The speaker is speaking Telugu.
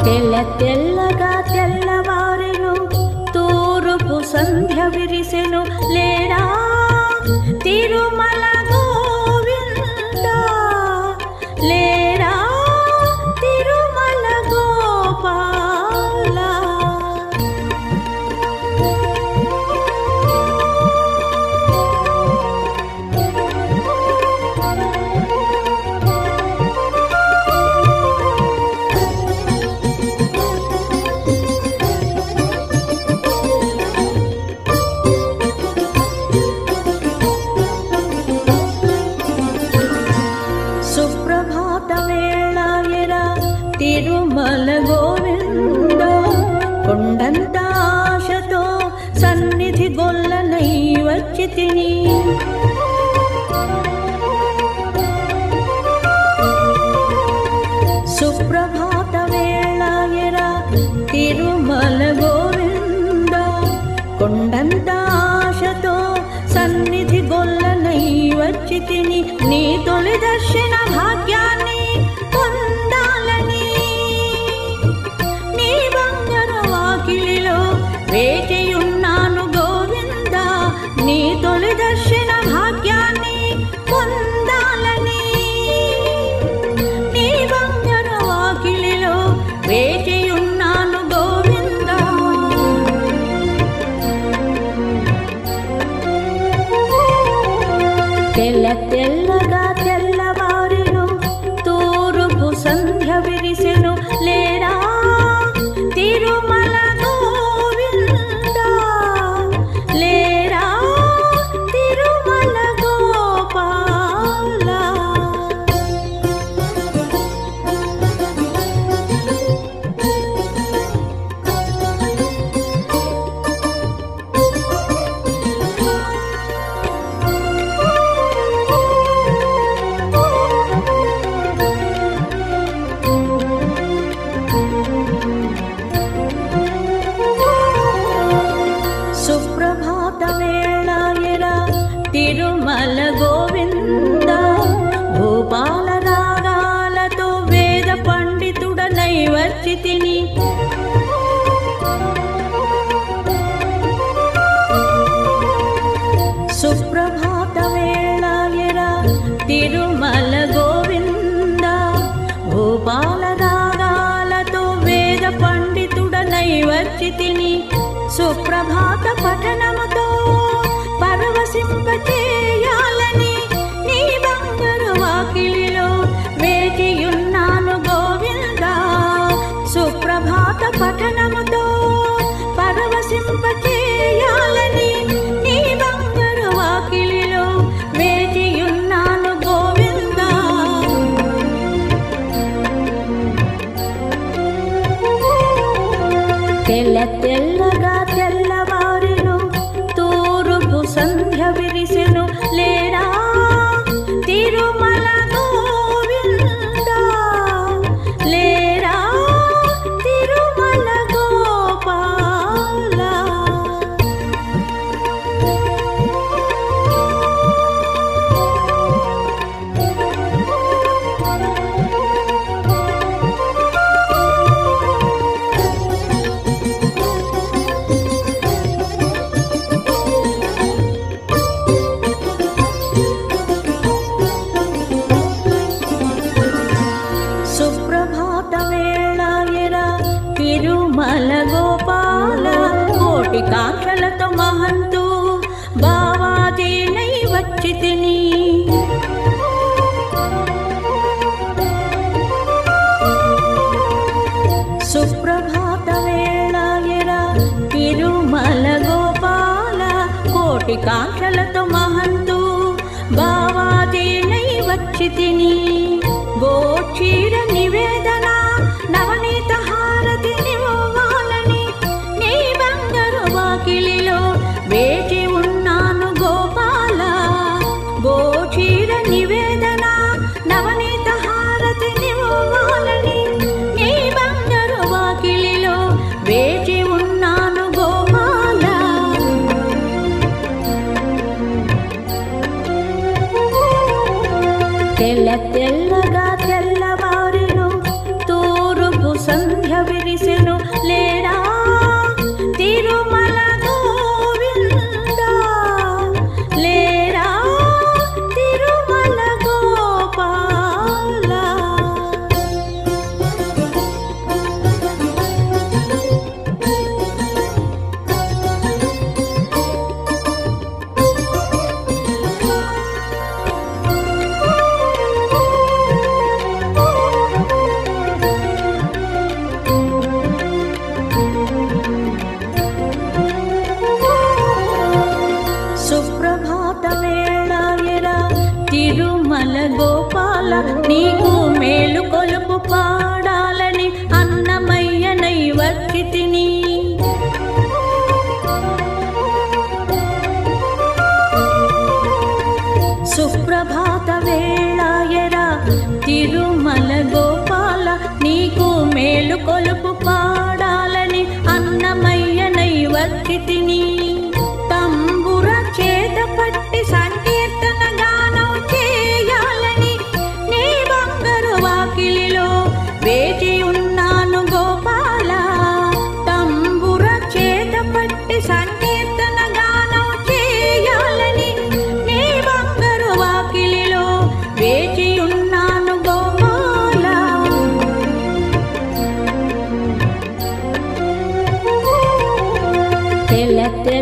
తెల్ల తెల్లగా తెల్లవారెను తూరుపు సంధ్య విరిసెను లేరా తిరుమల గోవింద లేరా తిరుమల గోపాల సుప్రభాత వేళాయర తిరుమల గోవింద కొండంత ఆశతో సన్నిధి గొల్లనై వచ్చి తిని సుప్రభాత వేళాయర తిరుమల గోవింద కొండంత ఆశతో సన్నిధి గొల్లనై వచ్చి తిని నీ తొలి దర్శన భాగ్యాన్ని పొందాలని నీ బంగారు వాకిలిలో వేచియున్నాను గోవింద నీ తొలి దర్శన భాగ్యాన్ని పొందాలని నీ బంగారు వాకిలిలో వేచియున్నాను గోవింద తెల్ల తెల్లగా తెల్లవారెను తూరుపు సంధ్య విరిసెను లేరా తిరుమల గోవింద లేరా తిరుమల గోపాల సుప్రభాత వేళాయర తిరుమల గోవింద భూపాల రాగాలతో వేద పండితుడనై వచ్చి తిని సుప్రభాత వేళాయర తిరుమల గోవింద భూపాల రాగాలతో వేద పండితుడనై వచ్చి తిని సుప్రభాత పఠనముతో పరవశింపచేయాలని నీ బంగారు వాకిలిలో వేచియున్నాను గోవింద సుప్రభాత పఠనముతో పరవశింపచేయాలని నీ బంగారు వాకిలిలో వేచియున్నాను గోవింద తెల్ల తెల్లగా తెల్లవారెను తూరుపు సంధ్య విరిసెను లేరా తిరుమల గోవింద లేరా తిరుమల గోపాల సుప్రభాత వేళాయర తిరుమల గోపాల కోటి కాంక్షలతో మహంతు బావాజీనై వచ్చి తిని సుప్రభాత వేళాయర తిరుమల గోపాల కోటి కాంక్షలతో మహంతు బావాజీనై వచ్చి తిని గోక్షీర నివేదన నవనీత హారతి నివ్వాలని నీ బంగారు వాకిలిలో వేచి ఉన్నాను గోపాల గోక్షీర నివేదన నవనీత హారతి నివ్వాలని నీ బంగారు వాకిలిలో వేచి ఉన్నాను గోపాల తెల్ల తెల్ల మేలుకొలుపు పాడాలని అన్నమయ్యనై వచ్చి తిని తంబుర చేత పట్టి సంకీర్తన గానం చేయాలని నీ బంగారు వాకిలిలో వేచి ఉన్నాను గోపాల తంబుర చేత పట్టి సంకీర్తన గానం చేయాలని నీ బంగారు వాకిలిలో వేచి ఉన్నాను గోపాల తెల్ల తెల్ల